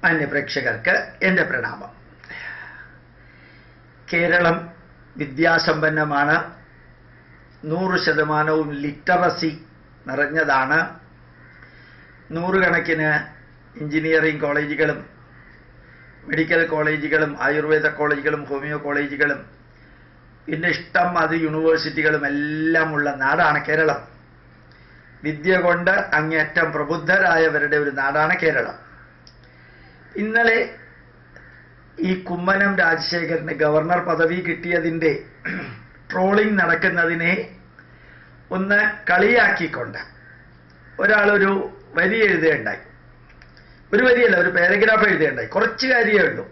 മാന്യപ്രേക്ഷകർക്ക് എൻ്റെ പ്രണാമം കേരളം വിദ്യാസമ്പന്നമാണ് നൂറ് ശതമാനവും ലിറ്ററസി നിറഞ്ഞതാണ് നൂറുകണക്കിന് എഞ്ചിനീയറിംഗ് കോളേജുകളും മെഡിക്കൽ കോളേജുകളും ആയുർവേദ കോളേജുകളും ഹോമിയോ കോളേജുകളും പിന്നെ ഇഷ്ടം അത് യൂണിവേഴ്സിറ്റികളും എല്ലാം ഉള്ള നാടാണ് കേരളം വിദ്യ കൊണ്ട് അങ്ങേറ്റം പ്രബുദ്ധരായവരുടെ ഒരു നാടാണ് കേരളം ഇന്നലെ ഈ കുമ്മനം രാജശേഖരന് ഗവർണർ പദവി കിട്ടിയതിൻ്റെ ട്രോളിംഗ് നടക്കുന്നതിനെ ഒന്ന് കളിയാക്കിക്കൊണ്ട് ഒരാളൊരു വരി എഴുതുകയുണ്ടായി ഒരു വരിയല്ല ഒരു പാരഗ്രാഫ് എഴുതുകയുണ്ടായി കുറച്ച് കാര്യമേ ഉള്ളൂ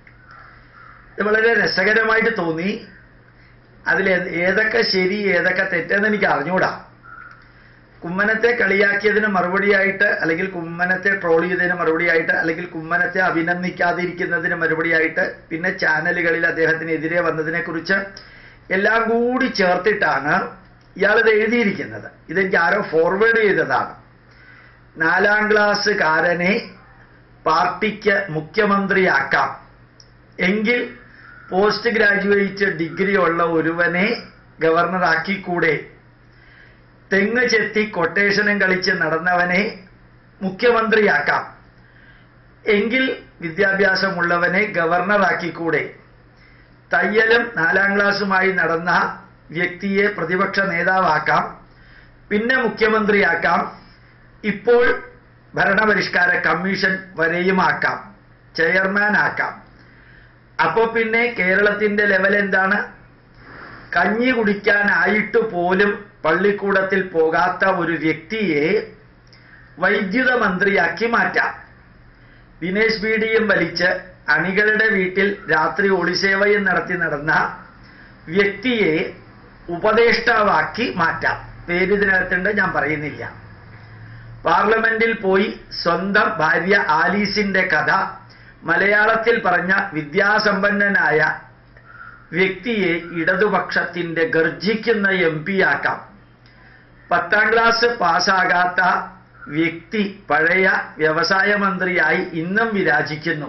ഇത് വളരെ രസകരമായിട്ട് തോന്നി അതിൽ ഏതൊക്കെ ശരി ഏതൊക്കെ തെറ്റെന്ന് എനിക്ക് അറിഞ്ഞൂടാ കുമ്മനത്തെ കളിയാക്കിയതിന് മറുപടിയായിട്ട് അല്ലെങ്കിൽ കുമ്മനത്തെ ട്രോൾ ചെയ്തതിന് മറുപടിയായിട്ട് അല്ലെങ്കിൽ കുമ്മനത്തെ അഭിനന്ദിക്കാതിരിക്കുന്നതിന് മറുപടിയായിട്ട് പിന്നെ ചാനലുകളിൽ അദ്ദേഹത്തിനെതിരെ വന്നതിനെ കുറിച്ച് എല്ലാം കൂടി ചേർത്തിട്ടാണ് ഇയാളിത് എഴുതിയിരിക്കുന്നത് ഇതെനിക്ക് ആരോ ഫോർവേഡ് ചെയ്തതാണ് നാലാം ക്ലാസ്സുകാരനെ പാർട്ടിക്ക് മുഖ്യമന്ത്രിയാക്കാം എങ്കിൽ പോസ്റ്റ് ഗ്രാജുവേറ്റ് ഡിഗ്രി ഉള്ള ഒരുവനെ ഗവർണറാക്കിക്കൂടെ തെങ്ങ് ചെത്തി കൊട്ടേഷനും കളിച്ച് നടന്നവനെ മുഖ്യമന്ത്രിയാക്കാം എങ്കിൽ വിദ്യാഭ്യാസമുള്ളവനെ ഗവർണറാക്കിക്കൂടെ തയ്യലും നാലാം ക്ലാസ്സുമായി നടന്ന വ്യക്തിയെ പ്രതിപക്ഷ നേതാവാക്കാം പിന്നെ മുഖ്യമന്ത്രിയാക്കാം ഇപ്പോൾ ഭരണപരിഷ്കാര കമ്മീഷൻ വരെയും ആക്കാം ചെയർമാൻ ആക്കാം അപ്പൊ പിന്നെ കേരളത്തിന്റെ ലെവൽ എന്താണ് കഞ്ഞി കുടിക്കാനായിട്ട് പോലും പള്ളിക്കൂടത്തിൽ പോകാത്ത ഒരു വ്യക്തിയെ വൈദ്യുത മന്ത്രിയാക്കി മാറ്റാം ദിനേശ് ബീഡിയും വലിച്ച് അണികളുടെ വീട്ടിൽ രാത്രി ഒളിസേവയും നടത്തി നടന്ന വ്യക്തിയെ ഉപദേഷ്ടാവാക്കി മാറ്റാം പേരിതിനകത്തുണ്ട് ഞാൻ പറയുന്നില്ല പാർലമെന്റിൽ പോയി സ്വന്തം ഭാര്യ ആലീസിന്റെ കഥ മലയാളത്തിൽ പറഞ്ഞ വിദ്യാസമ്പന്നനായ വ്യക്തിയെ ഇടതുപക്ഷത്തിന്റെ ഗർജിക്കുന്ന എം പി ആക്കാം പത്താം ക്ലാസ് പാസ്സാകാത്ത വ്യക്തി പഴയ വ്യവസായ മന്ത്രിയായി ഇന്നും വിരാജിക്കുന്നു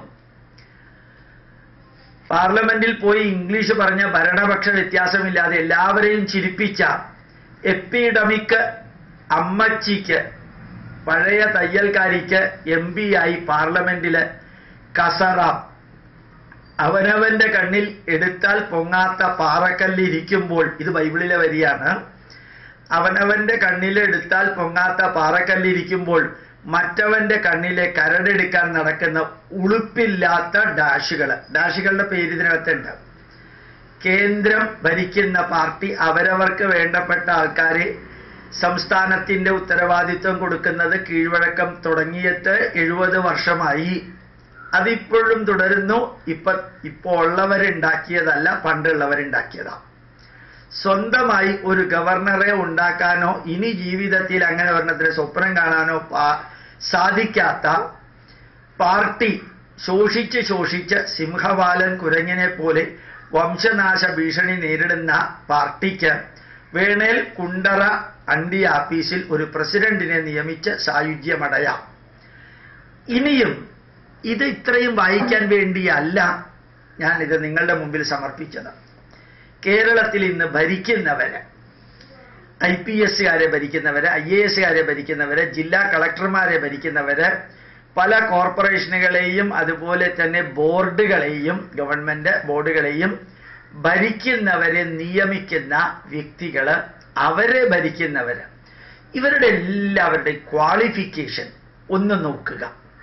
പാർലമെന്റിൽ പോയി ഇംഗ്ലീഷ് പറഞ്ഞ ഭരണപക്ഷ വ്യത്യാസമില്ലാതെ എല്ലാവരെയും ചിരിപ്പിച്ച എപ്പിഡമിക് അമ്മച്ചിക്ക് പഴയ തയ്യൽക്കാരിക്ക് എം പി ആയി പാർലമെന്റില് കസറാം അവനവന്റെ കണ്ണിൽ എടുത്താൽ പൊങ്ങാത്ത പാറക്കല്ലിരിക്കുമ്പോൾ ഇത് ബൈബിളിലെ വരിയാണ് അവനവന്റെ കണ്ണിൽ എടുത്താൽ പൊങ്ങാത്ത പാറക്കല്ലിരിക്കുമ്പോൾ മറ്റവന്റെ കണ്ണിലെ കരടെടുക്കാൻ നടക്കുന്ന ഉളുപ്പില്ലാത്ത ഡാഷുകൾ ഡാഷുകളുടെ പേര് ഇതിനകത്തുണ്ട് കേന്ദ്രം ഭരിക്കുന്ന പാർട്ടി അവരവർക്ക് വേണ്ടപ്പെട്ട ആൾക്കാരെ സംസ്ഥാനത്തിന്റെ ഉത്തരവാദിത്വം കൊടുക്കുന്നത് കീഴ്വഴക്കം തുടങ്ങിയിട്ട് എഴുപത് വർഷമായി അതിപ്പോഴും തുടരുന്നു ഇപ്പൊ ഇപ്പോ ഉള്ളവരുണ്ടാക്കിയതല്ല പണ്ടുള്ളവരുണ്ടാക്കിയതാ സ്വന്തമായി ഒരു ഗവർണറെ ഉണ്ടാക്കാനോ ഇനി ജീവിതത്തിൽ അങ്ങനെ ഒരെണ്ണത്തിന് സ്വപ്നം കാണാനോ സാധിക്കാത്ത പാർട്ടി ശോഷിച്ച് ശോഷിച്ച് സിംഹവാലൻ കുരങ്ങിനെ പോലെ വംശനാശ ഭീഷണി നേരിടുന്ന പാർട്ടിക്ക് വേണേൽ കുണ്ടറ അണ്ടി ആഫീസിൽ ഒരു പ്രസിഡന്റിനെ നിയമിച്ച് സായുജ്യമടയാം ഇനിയും ഇത് ഇത്രയും വായിക്കാൻ വേണ്ടിയല്ല ഞാനിത് നിങ്ങളുടെ മുമ്പിൽ സമർപ്പിച്ചത് കേരളത്തിൽ ഇന്ന് ഭരിക്കുന്നവര് ഐ പി എസ്സുകാരെ ഭരിക്കുന്നവര് ഐ എ എസുകാരെ ഭരിക്കുന്നവര് ജില്ലാ കളക്ടർമാരെ ഭരിക്കുന്നവര് പല കോർപ്പറേഷനുകളെയും അതുപോലെ തന്നെ ബോർഡുകളെയും ഗവൺമെന്റ് ബോർഡുകളെയും ഭരിക്കുന്നവരെ നിയമിക്കുന്ന വ്യക്തികള് അവരെ ഭരിക്കുന്നവര് ഇവരുടെ എല്ലാവരുടെ ക്വാളിഫിക്കേഷൻ ഒന്ന് നോക്കുക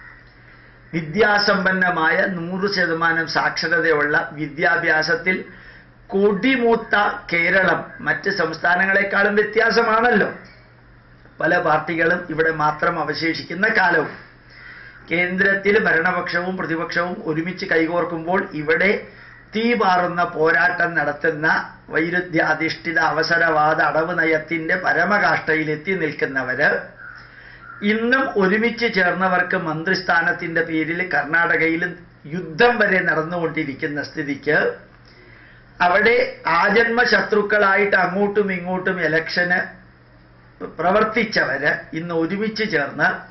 വിദ്യാസമ്പന്നമായ നൂറ് ശതമാനം സാക്ഷരതയുള്ള വിദ്യാഭ്യാസത്തിൽ കൊടിമൂത്ത കേരളം മറ്റ് സംസ്ഥാനങ്ങളെക്കാളും വ്യത്യാസമാണല്ലോ പല പാർട്ടികളും ഇവിടെ മാത്രം അവശേഷിക്കുന്ന കാലവും കേന്ദ്രത്തിൽ ഭരണപക്ഷവും പ്രതിപക്ഷവും ഒരുമിച്ച് കൈകോർക്കുമ്പോൾ ഇവിടെ തീ പാറുന്ന പോരാട്ടം നടത്തുന്ന വൈരുദ്ധ്യാധിഷ്ഠിത അവസരവാദ അടവ് നയത്തിന്റെ പരമകാഷ്ഠയിലെത്തി നിൽക്കുന്നവര് ഇന്നും ഒരുമിച്ച് ചേർന്നവർക്ക് മന്ത്രിസ്ഥാനത്തിന്റെ പേരിൽ കർണാടകയിൽ യുദ്ധം വരെ നടന്നുകൊണ്ടിരിക്കുന്ന സ്ഥിതിക്ക് അവിടെ ആജന്മ ശത്രുക്കളായിട്ട് അങ്ങോട്ടും ഇങ്ങോട്ടും ഇലക്ഷന് പ്രവർത്തിച്ചവര് ഇന്ന് ഒരുമിച്ച് ചേർന്ന്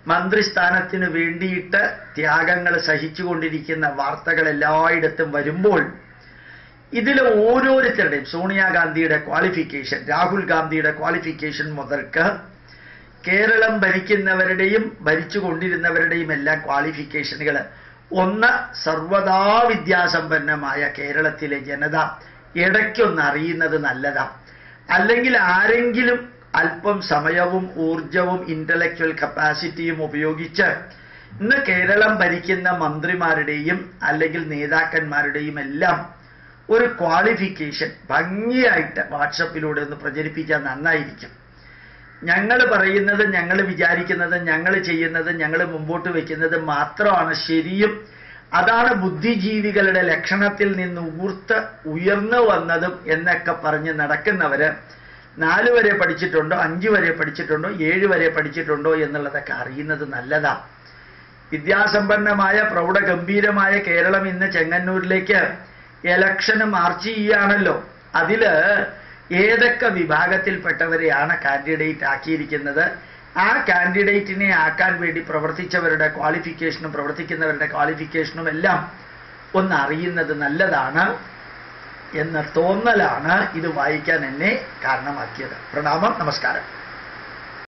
മന്ത്രിസ്ഥാനത്തിന് വേണ്ടിയിട്ട് ത്യാഗങ്ങൾ സഹിച്ചുകൊണ്ടിരിക്കുന്ന വാർത്തകൾ എല്ലായിടത്തും വരുമ്പോൾ ഇതിൽ ഓരോരുത്തരുടെയും സോണിയാഗാന്ധിയുടെ ക്വാളിഫിക്കേഷൻ രാഹുൽ ഗാന്ധിയുടെ ക്വാളിഫിക്കേഷൻ മുതൽക്ക് കേരളം ഭരിക്കുന്നവരുടെയും ഭരിച്ചുകൊണ്ടിരുന്നവരുടെയും എല്ലാം ക്വാളിഫിക്കേഷനുകൾ ഒന്ന് സർവദാ വിദ്യാസമ്പന്നമായ കേരളത്തിലെ ജനത ഇടയ്ക്കൊന്ന് അറിയുന്നത് നല്ലതാ അല്ലെങ്കിൽ ആരെങ്കിലും അല്പം സമയവും ഊർജവും ഇന്റലക്ച്വൽ കപ്പാസിറ്റിയും ഉപയോഗിച്ച് ഇന്ന് കേരളം ഭരിക്കുന്ന മന്ത്രിമാരുടെയും അല്ലെങ്കിൽ നേതാക്കന്മാരുടെയും എല്ലാം ഒരു ക്വാളിഫിക്കേഷൻ ഭംഗിയായിട്ട് വാട്സപ്പിലൂടെ ഒന്ന് പ്രചരിപ്പിക്കാൻ നന്നായിരിക്കും ഞങ്ങൾ പറയുന്നത് ഞങ്ങൾ വിചാരിക്കുന്നത് ഞങ്ങൾ ചെയ്യുന്നത് ഞങ്ങൾ മുമ്പോട്ട് വയ്ക്കുന്നത് മാത്രമാണ് ശരിയും അതാണ് ബുദ്ധിജീവികളുടെ ലക്ഷണത്തിൽ നിന്ന് ഊർത്ത് ഉയർന്നു വന്നതും എന്നൊക്കെ പറഞ്ഞ് നടക്കുന്നവര് നാല് വരെ പഠിച്ചിട്ടുണ്ടോ അഞ്ച് വരെ പഠിച്ചിട്ടുണ്ടോ ഏഴ് വരെ പഠിച്ചിട്ടുണ്ടോ എന്നുള്ളതൊക്കെ അറിയുന്നത് നല്ലതാ വിദ്യാസമ്പന്നമായ പ്രൗഢഗംഭീരമായ കേരളം ഇന്ന് ചെങ്ങന്നൂരിലേക്ക് എലക്ഷന് മാർച്ച് ചെയ്യുകയാണല്ലോ അതില് ഏതൊക്കെ വിഭാഗത്തിൽപ്പെട്ടവരെയാണ് കാൻഡിഡേറ്റ് ആക്കിയിരിക്കുന്നത് ആ കാൻഡിഡേറ്റിനെ ആക്കാൻ വേണ്ടി പ്രവർത്തിച്ചവരുടെ ക്വാളിഫിക്കേഷനും പ്രവർത്തിക്കുന്നവരുടെ ക്വാളിഫിക്കേഷനും എല്ലാം ഒന്ന് അറിയുന്നത് നല്ലതാണ് എന്ന തോന്നലാണ് ഇത് വായിക്കാൻ എന്നെ കാരണമാക്കിയത് പ്രണാമം നമസ്കാരം